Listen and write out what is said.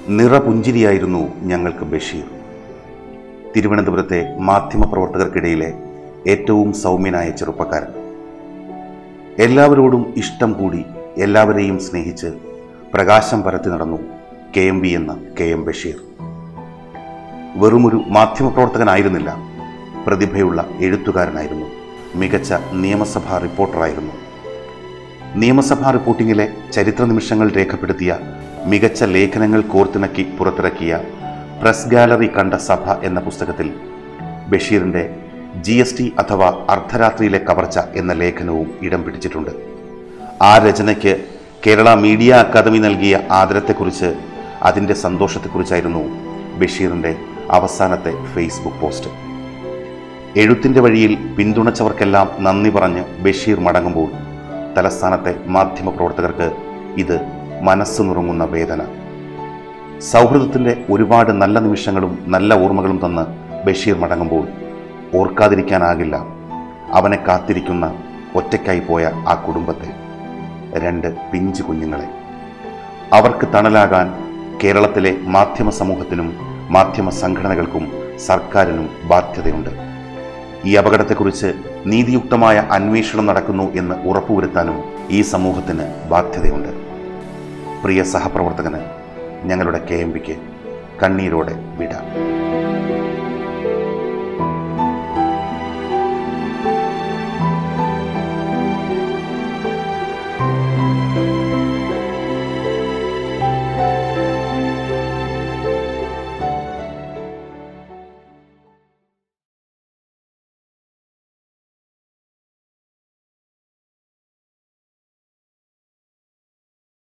നിറപുഞ്ചിരിയായിരുന്നു ഞങ്ങൾക്ക് ബഷീർ തിരുവനന്തപുരത്തെ മാധ്യമപ്രവർത്തകർക്കിടയിലെ ഏറ്റവും സൗമ്യനായ ചെറുപ്പക്കാരൻ എല്ലാവരോടും ഇഷ്ടം കൂടി എല്ലാവരെയും സ്നേഹിച്ച് പ്രകാശം പരത്തി നടന്നു കെ എം ബി എന്ന കെ എം ബഷീർ വെറുമൊരു മാധ്യമപ്രവർത്തകനായിരുന്നില്ല പ്രതിഭയുള്ള എഴുത്തുകാരനായിരുന്നു മികച്ച നിയമസഭാ റിപ്പോർട്ടറായിരുന്നു നിയമസഭാ റിപ്പോർട്ടിങ്ങിലെ ചരിത്ര നിമിഷങ്ങൾ രേഖപ്പെടുത്തിയ മികച്ച ലേഖനങ്ങൾ കോർത്തിണക്കി പുറത്തിറക്കിയ പ്രസ് ഗാലറി കണ്ട സഭ എന്ന പുസ്തകത്തിൽ ബഷീറിൻ്റെ ജി എസ് ടി അഥവാ അർദ്ധരാത്രിയിലെ കവർച്ച എന്ന ലേഖനവും ഇടം പിടിച്ചിട്ടുണ്ട് ആ രചനയ്ക്ക് കേരള മീഡിയ അക്കാദമി നൽകിയ ആദരത്തെക്കുറിച്ച് അതിൻ്റെ സന്തോഷത്തെക്കുറിച്ചായിരുന്നു ബഷീറിൻ്റെ അവസാനത്തെ ഫേസ്ബുക്ക് പോസ്റ്റ് എഴുത്തിൻ്റെ വഴിയിൽ പിന്തുണച്ചവർക്കെല്ലാം നന്ദി പറഞ്ഞ് ബഷീർ മടങ്ങുമ്പോൾ തലസ്ഥാനത്തെ മാധ്യമപ്രവർത്തകർക്ക് ഇത് മനസ്സ് നുറുങ്ങുന്ന വേദന സൗഹൃദത്തിൻ്റെ ഒരുപാട് നല്ല നിമിഷങ്ങളും നല്ല ഓർമ്മകളും തന്ന് ബഷീർ മടങ്ങുമ്പോൾ ഓർക്കാതിരിക്കാനാകില്ല അവനെ കാത്തിരിക്കുന്ന ഒറ്റയ്ക്കായി പോയ ആ കുടുംബത്തെ രണ്ട് പിഞ്ചു കുഞ്ഞുങ്ങളെ അവർക്ക് തണലാകാൻ കേരളത്തിലെ മാധ്യമ സമൂഹത്തിനും മാധ്യമ സംഘടനകൾക്കും സർക്കാരിനും ബാധ്യതയുണ്ട് ഈ അപകടത്തെക്കുറിച്ച് നീതിയുക്തമായ അന്വേഷണം നടക്കുന്നു എന്ന് ഉറപ്പുവരുത്താനും ഈ സമൂഹത്തിന് ബാധ്യതയുണ്ട് പ്രിയ സഹപ്രവർത്തകന് ഞങ്ങളുടെ കെ എം പിക്ക് കണ്ണീരോടെ വിട